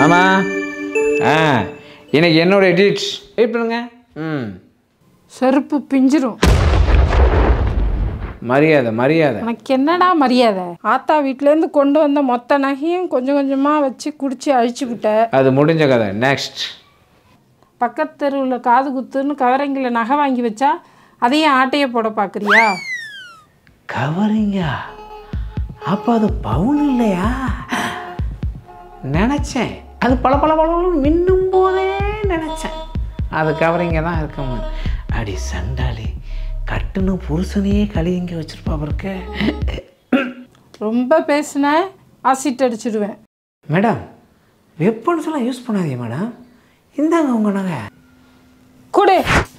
ஆமாம் ஆ இன்னைக்கு என்னோட எடிட் வெயிட் பண்ணுங்க ம் செருப்பு பிஞ்சிரும் மரியாதை மரியாதை உனக்கு என்னடா மரியாதை ஆத்தா வீட்டிலேருந்து கொண்டு வந்த மொத்த நகையும் கொஞ்சம் கொஞ்சமாக வச்சு குடிச்சு அழிச்சு விட்ட அது முடிஞ்ச கதை நெக்ஸ்ட் பக்கத்து தெருவில் காது குத்துன்னு கவரங்கில் நகை வாங்கி வச்சா அதையும் ஆட்டையை போட பார்க்குறியா கவரிங்கா அப்போ அது பவுன் இல்லையா நினச்சேன் அது பல பல பல மின்னும் போதே நினச்சேன் அது கவரிங்க தான் இருக்கும் அடி சண்டாளி கட்டுன புருஷனையே கழிங்க வச்சிருப்பா அவருக்கு ரொம்ப பேசின ஆசிட் அடிச்சிடுவேன் மேடம் வெப்பன்ஸ் எல்லாம் யூஸ் பண்ணாதீங்க மேடம் இந்தாங்க உங்கள் நகை கொடு